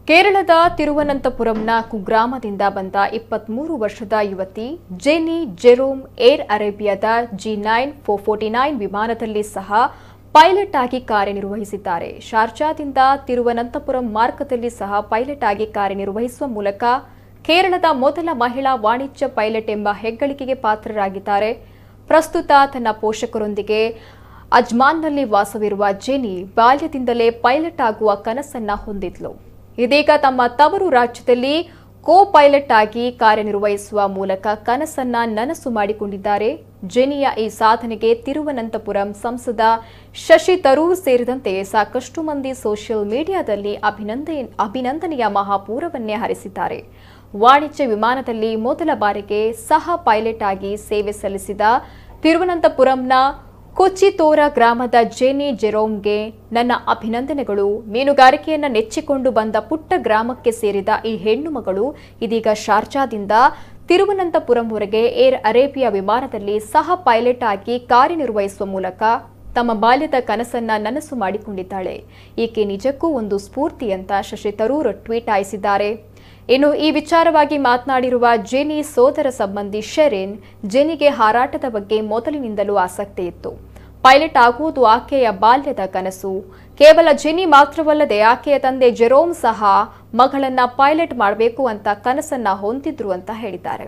ಕೇರಳದ ತಿರುವನಂತಪುರಂನ ಕುಗ್ರಾಮದಿಂದ ಬಂದ ಇಪ್ಪತ್ಮೂರು ವರ್ಷದ ಯುವತಿ ಜೆನಿ ಜೆರೋಮ್ ಏರ್ ಅರೇಬಿಯಾದ G nine four forty nine ವಿಮಾನದಲ್ಲಿ ಸಹ ಪೈಲಟ್ ಆಗಿ ಕಾರ್ಯನಿರ್ವಹಿಸಿದ್ದಾರೆ ಶಾರ್ಜಾದಿಂದ ತಿರುವನಂತಪುರಂ ಮಾರ್ಗದಲ್ಲಿ ಸಹ ಪೈಲಟ್ ಆಗಿ ಕಾರ್ಯನಿರ್ವಹಿಸುವ ಮೂಲಕ ಕೇರಳದ ಮೊದಲ ಮಹಿಳಾ ವಾಣಿಜ್ಯ ಪೈಲಟ್ ಎಂಬ ಹೆಗ್ಗಳಿಕೆಗೆ ಪಾತ್ರರಾಗಿದ್ದಾರೆ ಪ್ರಸ್ತುತ ತನ್ನ ಪೋಷಕರೊಂದಿಗೆ ಅಜ್ಮಾನ್ನಲ್ಲಿ ವಾಸವಿರುವ ಜೆನಿ ಬಾಲ್ಯದಿಂದಲೇ ಪೈಲಟ್ ಆಗುವ ಕನಸನ್ನ ಹೊಂದಿದ್ಲು ಇದೀಗ ತಮ್ಮ ತವರು ರಾಜ್ಯದಲ್ಲಿ ಕೋ ಪೈಲಟ್ ಆಗಿ ಕಾರ್ಯನಿರ್ವಹಿಸುವ ಮೂಲಕ ಕನಸನ್ನ ನನಸು ಮಾಡಿಕೊಂಡಿದ್ದಾರೆ ಜೆನಿಯ ಈ ಸಾಧನೆಗೆ ತಿರುವನಂತಪುರಂ ಸಂಸದ ಶಶಿ ತರೂರ್ ಸೇರಿದಂತೆ ಸಾಕಷ್ಟು ಮಂದಿ ಸೋಷಿಯಲ್ ಮೀಡಿಯಾದಲ್ಲಿ ಅಭಿನಂದನೆ ಅಭಿನಂದನೆಯ ಮಹಾಪೂರವನ್ನೇ ಹರಿಸಿದ್ದಾರೆ ವಾಣಿಜ್ಯ ವಿಮಾನದಲ್ಲಿ ಮೊದಲ ಬಾರಿಗೆ ಸಹ ಪೈಲಟ್ ಆಗಿ ಸೇವೆ ಸಲ್ಲಿಸಿದ ತಿರುವನಂತಪುರಂನ ಕೊಚ್ಚಿತೋರ ಗ್ರಾಮದ ಜೆನಿ ಜೆರೋಮ್ಗೆ ನನ್ನ ಅಭಿನಂದನೆಗಳು ಮೀನುಗಾರಿಕೆಯನ್ನ ನೆಚ್ಚಿಕೊಂಡು ಬಂದ ಪುಟ್ಟ ಗ್ರಾಮಕ್ಕೆ ಸೇರಿದ ಈ ಹೆಣ್ಣು ಮಗಳು ಇದೀಗ ಶಾರ್ಜಾದಿಂದ ತಿರುವನಂತಪುರಂವರೆಗೆ ಏರ್ ಅರೇಬಿಯಾ ವಿಮಾನದಲ್ಲಿ ಸಹ ಪೈಲಟ್ ಆಗಿ ಕಾರ್ಯನಿರ್ವಹಿಸುವ ಮೂಲಕ ತಮ್ಮ ಬಾಲ್ಯದ ಕನಸನ್ನ ನನಸು ಮಾಡಿಕೊಂಡಿದ್ದಾಳೆ ಈಕೆ ನಿಜಕ್ಕೂ ಒಂದು ಸ್ಫೂರ್ತಿ ಅಂತ ಶಶಿ ತರೂರ್ ಟ್ವೀಟ್ ಆಯಿಸಿದ್ದಾರೆ ಇನ್ನು ಈ ವಿಚಾರವಾಗಿ ಮಾತನಾಡಿರುವ ಜೆನಿ ಸೋದರ ಸಂಬಂಧಿ ಶೆರಿನ್ ಜೆನಿಗೆ ಹಾರಾಟದ ಬಗ್ಗೆ ಮೊದಲಿನಿಂದಲೂ ಆಸಕ್ತಿ ಇತ್ತು ಪೈಲಟ್ ಆಗುವುದು ಆಕೆಯ ಬಾಲ್ಯದ ಕನಸು ಕೇವಲ ಜೆನಿ ಮಾತ್ರವಲ್ಲದೆ ಆಕೆಯ ತಂದೆ ಜೆರೋಮ್ ಸಹ ಮಗಳನ್ನ ಪೈಲಟ್ ಮಾಡಬೇಕು ಅಂತ ಕನಸನ್ನ ಹೊಂದಿದ್ರು ಅಂತ ಹೇಳಿದ್ದಾರೆ